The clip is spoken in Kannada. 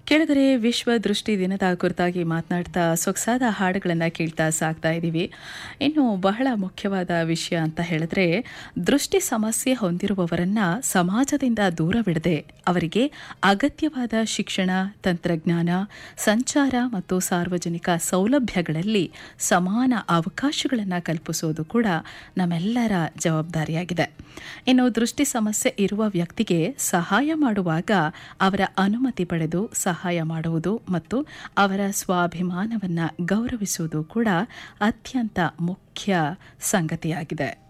ಕೆಳಗರೆ ವಿಶ್ವ ದೃಷ್ಟಿ ದಿನದ ಕುರಿತಾಗಿ ಮಾತನಾಡ್ತಾ ಸೊಗಸಾದ ಹಾಡುಗಳನ್ನು ಕೇಳ್ತಾ ಸಾಕ್ತಾ ಇದ್ದೀವಿ ಇನ್ನು ಬಹಳ ಮುಖ್ಯವಾದ ವಿಷಯ ಅಂತ ಹೇಳಿದ್ರೆ ದೃಷ್ಟಿ ಸಮಸ್ಯೆ ಹೊಂದಿರುವವರನ್ನ ಸಮಾಜದಿಂದ ದೂರವಿಡದೆ ಅವರಿಗೆ ಅಗತ್ಯವಾದ ಶಿಕ್ಷಣ ತಂತ್ರಜ್ಞಾನ ಸಂಚಾರ ಮತ್ತು ಸಾರ್ವಜನಿಕ ಸೌಲಭ್ಯಗಳಲ್ಲಿ ಸಮಾನ ಅವಕಾಶಗಳನ್ನು ಕಲ್ಪಿಸೋದು ಕೂಡ ನಮ್ಮೆಲ್ಲರ ಜವಾಬ್ದಾರಿಯಾಗಿದೆ ಇನ್ನು ದೃಷ್ಟಿ ಸಮಸ್ಯೆ ಇರುವ ವ್ಯಕ್ತಿಗೆ ಸಹಾಯ ಮಾಡುವಾಗ ಅವರ ಅನುಮತಿ ಪಡೆದು ಸಹಾಯ ಮಾಡುವುದು ಮತ್ತು ಅವರ ಸ್ವಾಭಿಮಾನವನ್ನು ಗೌರವಿಸುವುದು ಕೂಡ ಅತ್ಯಂತ ಮುಖ್ಯ ಸಂಗತಿಯಾಗಿದೆ